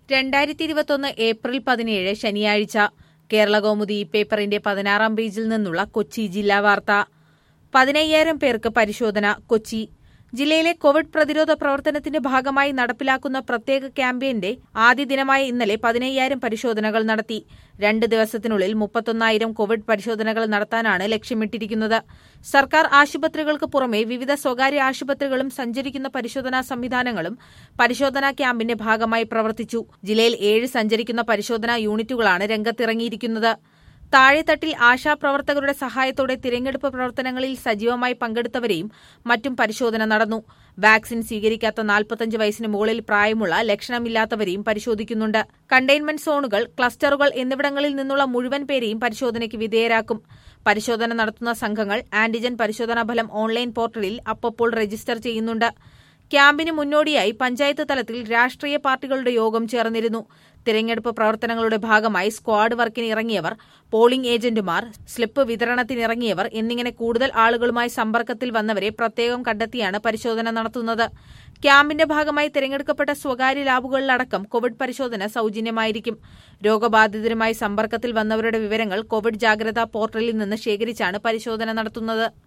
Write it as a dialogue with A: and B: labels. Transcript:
A: രണ്ടായിരത്തി ഇരുപത്തൊന്ന് ഏപ്രിൽ പതിനേഴ് ശനിയാഴ്ച കേരളകൗമുദി പേപ്പറിന്റെ പതിനാറാം പേജിൽ നിന്നുള്ള കൊച്ചി ജില്ലാ വാർത്ത പതിനയ്യായിരം പേർക്ക് പരിശോധന കൊച്ചി ജില്ലയിലെ കോവിഡ് പ്രതിരോധ പ്രവർത്തനത്തിന്റെ ഭാഗമായി നടപ്പിലാക്കുന്ന പ്രത്യേക ക്യാമ്പയിന്റെ ആദ്യ ദിനമായ ഇന്നലെ പതിനയ്യായിരം പരിശോധനകൾ നടത്തി രണ്ട് ദിവസത്തിനുള്ളിൽ മുപ്പത്തൊന്നായിരം കോവിഡ് പരിശോധനകൾ നടത്താനാണ് ലക്ഷ്യമിട്ടിരിക്കുന്നത് സർക്കാർ ആശുപത്രികൾക്ക് പുറമെ വിവിധ സ്വകാര്യ ആശുപത്രികളും സഞ്ചരിക്കുന്ന പരിശോധനാ സംവിധാനങ്ങളും പരിശോധനാ ക്യാമ്പിന്റെ ഭാഗമായി പ്രവർത്തിച്ചു ജില്ലയിൽ ഏഴ് സഞ്ചരിക്കുന്ന പരിശോധനാ യൂണിറ്റുകളാണ് രംഗത്തിറങ്ങിയിരിക്കുന്നത് താഴെത്തട്ടിൽ ആശാപ്രവർത്തകരുടെ സഹായത്തോടെ തിരഞ്ഞെടുപ്പ് പ്രവർത്തനങ്ങളിൽ സജീവമായി പങ്കെടുത്തവരെയും മറ്റും പരിശോധന നടന്നു വാക്സിൻ സ്വീകരിക്കാത്ത നാൽപ്പത്തഞ്ച് വയസ്സിന് മുകളിൽ പ്രായമുള്ള ലക്ഷണമില്ലാത്തവരെയും പരിശോധിക്കുന്നുണ്ട് കണ്ടെയ്ൻമെന്റ് സോണുകൾ ക്ലസ്റ്ററുകൾ എന്നിവിടങ്ങളിൽ നിന്നുള്ള മുഴുവൻ പേരെയും പരിശോധനയ്ക്ക് വിധേയരാക്കും പരിശോധന നടത്തുന്ന സംഘങ്ങൾ ആന്റിജൻ പരിശോധനാ ഫലം ഓൺലൈൻ പോർട്ടലിൽ അപ്പപ്പോൾ രജിസ്റ്റർ ചെയ്യുന്നുണ്ട് ക്യാമ്പിന് മുന്നോടിയായി പഞ്ചായത്ത് തലത്തിൽ രാഷ്ട്രീയ പാർട്ടികളുടെ യോഗം ചേർന്നിരുന്നു തിരഞ്ഞെടുപ്പ് പ്രവർത്തനങ്ങളുടെ ഭാഗമായി സ്ക്വാഡ് വർക്കിന് ഇറങ്ങിയവർ പോളിംഗ് ഏജന്റുമാർ സ്ലിപ്പ് വിതരണത്തിനിറങ്ങിയവർ എന്നിങ്ങനെ കൂടുതൽ ആളുകളുമായി സമ്പർക്കത്തിൽ വന്നവരെ പ്രത്യേകം കണ്ടെത്തിയാണ് പരിശോധന നടത്തുന്നത് ക്യാമ്പിന്റെ ഭാഗമായി തിരഞ്ഞെടുക്കപ്പെട്ട സ്വകാര്യ ലാബുകളിലടക്കം കോവിഡ് പരിശോധന സൌജന്യമായിരിക്കും രോഗബാധിതരുമായി സമ്പർക്കത്തിൽ വന്നവരുടെ വിവരങ്ങൾ കോവിഡ് ജാഗ്രതാ പോർട്ടലിൽ നിന്ന് ശേഖരിച്ചാണ് പരിശോധന നടത്തുന്നത്